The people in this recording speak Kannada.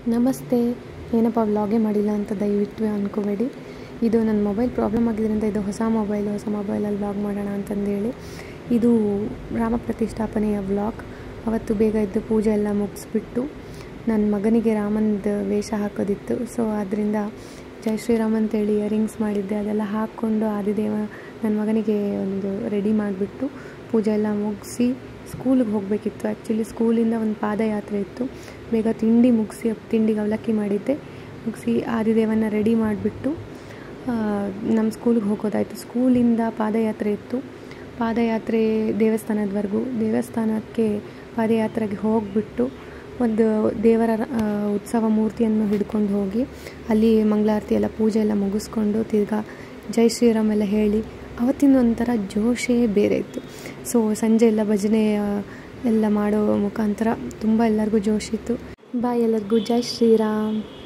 ನಮಸ್ತೆ ಏನಪ್ಪ ವ್ಲಾಗೇ ಮಾಡಿಲ್ಲ ಅಂತ ದಯವಿಟ್ಟು ಅಂದ್ಕೋಬೇಡಿ ಇದು ನನ್ನ ಮೊಬೈಲ್ ಪ್ರಾಬ್ಲಮ್ ಆಗಿದ್ದರಿಂದ ಇದು ಹೊಸ ಮೊಬೈಲ್ ಹೊಸ ಮೊಬೈಲಲ್ಲಿ ವ್ಲಾಗ್ ಮಾಡೋಣ ಅಂತಂದೇಳಿ ಇದು ರಾಮ ಪ್ರತಿಷ್ಠಾಪನೆಯ ವ್ಲಾಗ್ ಅವತ್ತು ಬೇಗ ಎದ್ದು ಪೂಜೆ ಎಲ್ಲ ಮುಗಿಸ್ಬಿಟ್ಟು ನನ್ನ ಮಗನಿಗೆ ರಾಮನದ ವೇಷ ಹಾಕೋದಿತ್ತು ಸೊ ಅದರಿಂದ ಜೈ ಶ್ರೀರಾಮ್ ಅಂತೇಳಿ ಇಯರಿಂಗ್ಸ್ ಮಾಡಿದ್ದೆ ಅದೆಲ್ಲ ಹಾಕ್ಕೊಂಡು ಆದಿದೇವ ನನ್ನ ಮಗನಿಗೆ ಒಂದು ರೆಡಿ ಮಾಡಿಬಿಟ್ಟು ಪೂಜೆ ಎಲ್ಲ ಮುಗಿಸಿ ಸ್ಕೂಲಿಗೆ ಹೋಗಬೇಕಿತ್ತು ಆ್ಯಕ್ಚುಲಿ ಸ್ಕೂಲಿಂದ ಒಂದು ಪಾದಯಾತ್ರೆ ಇತ್ತು ಬೇಗ ತಿಂಡಿ ಮುಗಿಸಿ ತಿಂಡಿಗೆ ಅವಲಕ್ಕಿ ಮಾಡಿದ್ದೆ ಮುಗಿಸಿ ಆದಿದೇವನ ರೆಡಿ ಮಾಡಿಬಿಟ್ಟು ನಮ್ಮ ಸ್ಕೂಲಿಗೆ ಹೋಗೋದಾಯಿತು ಸ್ಕೂಲಿಂದ ಪಾದಯಾತ್ರೆ ಇತ್ತು ಪಾದಯಾತ್ರೆ ದೇವಸ್ಥಾನದವರೆಗೂ ದೇವಸ್ಥಾನಕ್ಕೆ ಪಾದಯಾತ್ರೆಗೆ ಹೋಗಿಬಿಟ್ಟು ಒಂದು ದೇವರ ಆ, ಉತ್ಸವ ಮೂರ್ತಿಯನ್ನು ಹಿಡ್ಕೊಂಡು ಹೋಗಿ ಅಲ್ಲಿ ಮಂಗಳಾರತಿ ಎಲ್ಲ ಪೂಜೆ ಎಲ್ಲ ಮುಗಿಸ್ಕೊಂಡು ತಿರ್ಗಾ ಜೈ ಶ್ರೀರಾಮ್ ಎಲ್ಲ ಹೇಳಿ ಅವತ್ತಿನ ಒಂಥರ ಜೋಶೇ ಬೇರೆ ಇತ್ತು ಸೊ ಸಂಜೆ ಎಲ್ಲ ಭಜನೆ ಆ, ಎಲ್ಲ ಮಾಡೋ ಮುಖಾಂತರ ತುಂಬ ಎಲ್ಲರಿಗೂ ಜೋಶಿತ್ತು ಬಾಯ್ ಎಲ್ಲರಿಗೂ ಜೈ ಶ್ರೀರಾಮ್